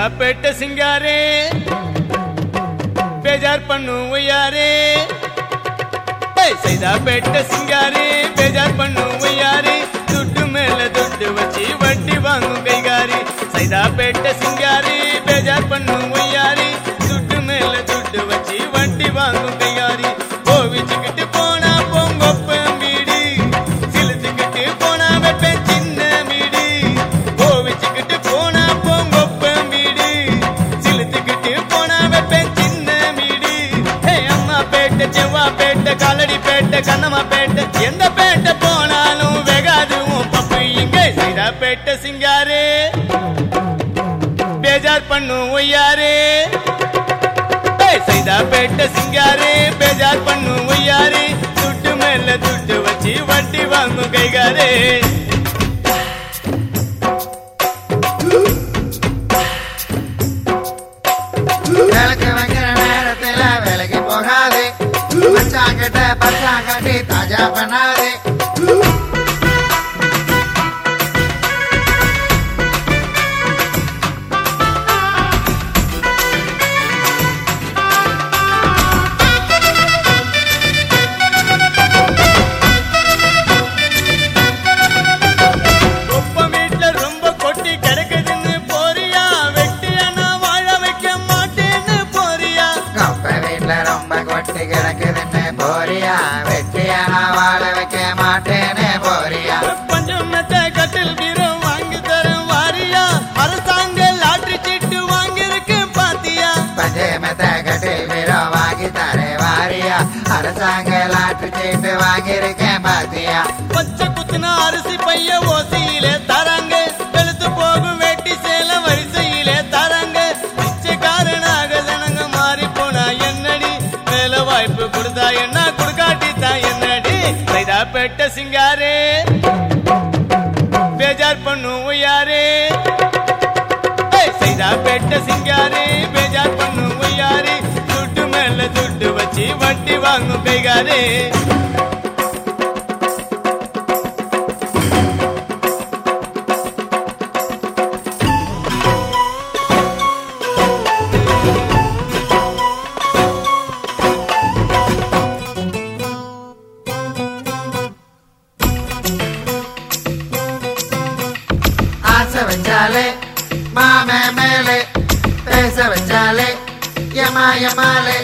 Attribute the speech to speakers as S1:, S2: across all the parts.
S1: சைதாப்பேட்டை சிங்காரே பேஜார் பண்ணு ஒய்யாரே ஏய், சைதாப்பேட்டை சிங்காரே பேஜார் பண்ணு ஒய்யாரே துட்டு மேல துட்டு வச்சு வட்டி வாங்கும் கைகாரி சைதாப்பேட்டை சிங்காரே பேஜார் பண்ணு ஒய்யாரே துட்டு மேல துட்டு வச்சு வட்டி வாங்கும் கைகாரி கோவிச்சுக்கிட்டு போனா பொங்கொப்பம் வீடு சிலுத்துக்கிட்டு போனா வைப்பேன் சின்ன வீடு கோவிச்சுக்கிட்டு போனா பொங்கொப்பம் வீடு சிலுத்துக்கிட்டு போனா வைப்பேன் சின்ன வீடு ஹே அம்மா பேட்டை செவ்வா பேட்டை காலடி பேட்டை கண்ணம்மா பேட்டை எந்த பேட்டை போனாலும் வெகாது உன் பப்பு இங்கே சைதா பேட்டை சிங்காரே பேஜார் பண்ணும் ஒய்யாரே ஏய், சைதா பேட்டை சிங்காரே பேஜார் பண்ணும் ஒய்யாரே துட்டு மேல துட்டு வச்சு வட்டி வாங்கும் கைகாரே
S2: விளக்கு வைக்கிற நேரத்துல விலைக்கு போகாது மச்சாங்கிட்ட பச்சாங்கட்டி தாஜா பண்ணாது
S1: ஒப்ப வீட்டுல ரொம்ப கொட்டி கிடக்குதுன்னு போறியா வெட்டியானா வாழ வைக்க மாட்டேன்னு போறியா
S2: கொப்ப வீட்டுல ரொம்ப கொட்டி கிடக்குதுன்னு போறியா வெட்டியா நான் வாழ வைக்க மாட்டேன்னு போறியா
S1: பஞ்சம் மெத்த கட்டில் வீரம் வாங்கி தரேன் வாரியா அரசாங்க லாட்டரி சீட்டு வாங்கியிருக்கு பாத்தியா
S2: பஞ்சமத்த கட்டில் வீரோ வாங்கி தரே வாரியா அரசாங்க லாட்டு சீட்டு வாங்கியிருக்கேன் பாத்தியா
S1: பச்சை குத்துன அரிசி பைய ஓசியிலே தராங்க வெளுத்து போகும் வேட்டி சேல வரிசையிலே தராங்க பிச்சைக்காரனாக ஜனங்க மாறி போனா என்னடி வேலை வாய்ப்பு கொடுத்தா என்ன கொடுக்காட்டி தான் என்னடி சைதா பெட்ட சிங்காரே பேஜார் பண்ணும் யாரே சைதா பெட்ட சிங்காரே பேஜார் பண்ணும் யாரே துட்டு மேல துட்டு வச்சு வட்டி வாங்கும் கைகாரே
S2: ஆசை வச்சாலே மாமே மேலே பேச வச்சாலே யமா யமாலே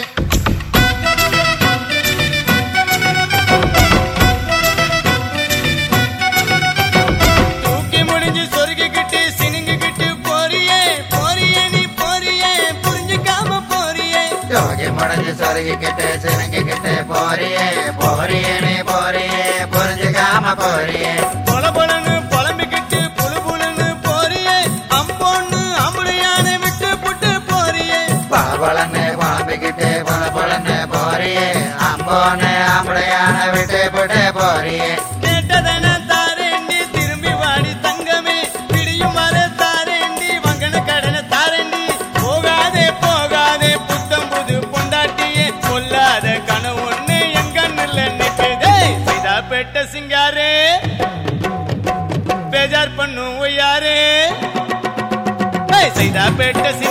S1: தூக்கி முடிஞ்சு சொருகிக்கிட்டு சினுங்கிக்கிட்டு போறியே போறியே நீ போறியே புரிஞ்சுக்காம போறியே
S2: யோகி முடிஞ்சு சொருகிக்கிட்டு சினுங்கிக்கிட்டு போறியே போறியே நீ போறியே புரிஞ்சுக்காம போறியே
S1: பொல பொலன்னு புலம்பிக்கிட்டு புழு புழுன்னு போறியே அம்போன்னு அம்புடையான விட்டு புட்டு போறியே
S2: பல பலன்னு குழம்பிக்கிட்டு பல பலன்னு போறியே அம்போன்னு அம்படையான விட்டு போட்டு போறியே
S1: கேட்டதன தாரேண்டி திரும்பி வாடி தங்கமே பிடியும் வர தாரேண்டி வங்கன கடன தாரேண்டி போகாதே போகாதே புத்தம் புது பொண்டாட்டியே கொல்லாத கனவு ஒண்ணு என் கண்ணுல நிக்குதே சைதா பெட்ட சிங்காரே பேஜார் பண்ணும் யாரே சைதா பெட்ட